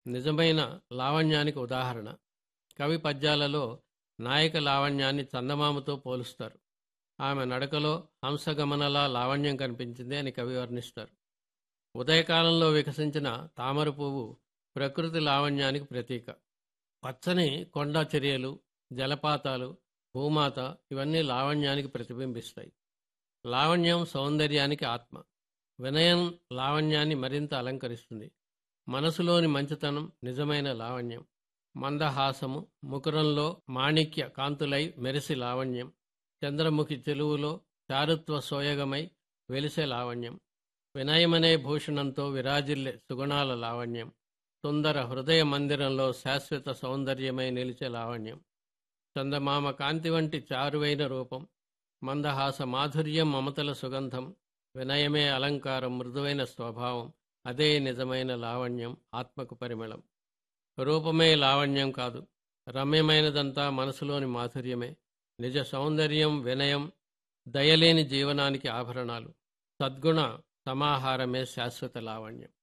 నిజమైన లావణ్యానికి ఉదాహరణ కవి పద్యాలలో నాయక లావణ్యాన్ని చందమామతో పోలుస్తారు ఆమె నడకలో హంసగమనలా లావణ్యం కనిపించింది అని కవి వర్ణిస్తారు ఉదయకాలంలో వికసించిన తామర పువ్వు ప్రకృతి లావణ్యానికి ప్రతీక పచ్చని కొండ చర్యలు జలపాతాలు భూమాత ఇవన్నీ లావణ్యానికి ప్రతిబింబిస్తాయి లావణ్యం సౌందర్యానికి ఆత్మ వినయం లావణ్యాన్ని మరింత అలంకరిస్తుంది మనసులోని మంచితనం నిజమైన లావణ్యం మందహాసము ముకురంలో మాణిక్య కాంతులై మెరిసి లావణ్యం చంద్రముఖి చెలువులో చారుత్వ సోయగమై వెలిసే లావణ్యం వినయమనే భూషణంతో విరాజిల్లే సుగుణాల లావణ్యం సుందర హృదయ మందిరంలో శాశ్వత సౌందర్యమై నిలిచే లావణ్యం చందమామ కాంతి వంటి చారువైన రూపం మందహాస మాధుర్యం మమతల సుగంధం వినయమే అలంకారం మృదువైన స్వభావం అదే నిజమైన లావణ్యం ఆత్మకు పరిమళం రూపమే లావణ్యం కాదు రమ్యమైనదంతా మనసులోని మాధుర్యమే నిజ సౌందర్యం వినయం దయలేని జీవనానికి ఆభరణాలు సద్గుణ సమాహారమే శాశ్వత లావణ్యం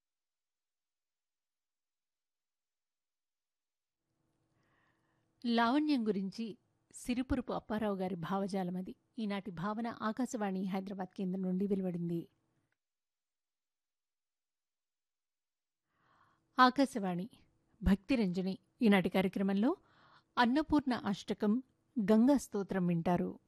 లావణ్యం గురించి సిరిపురపు అప్పారావు గారి భావజాలం అది ఈనాటి భావన ఆకాశవాణి హైదరాబాద్ కేంద్రం నుండి వెలువడింది ఆకాశవాణి భక్తిరంజని ఈనాటి కార్యక్రమంలో అన్నపూర్ణ అష్టకం గంగా స్తోత్రం వింటారు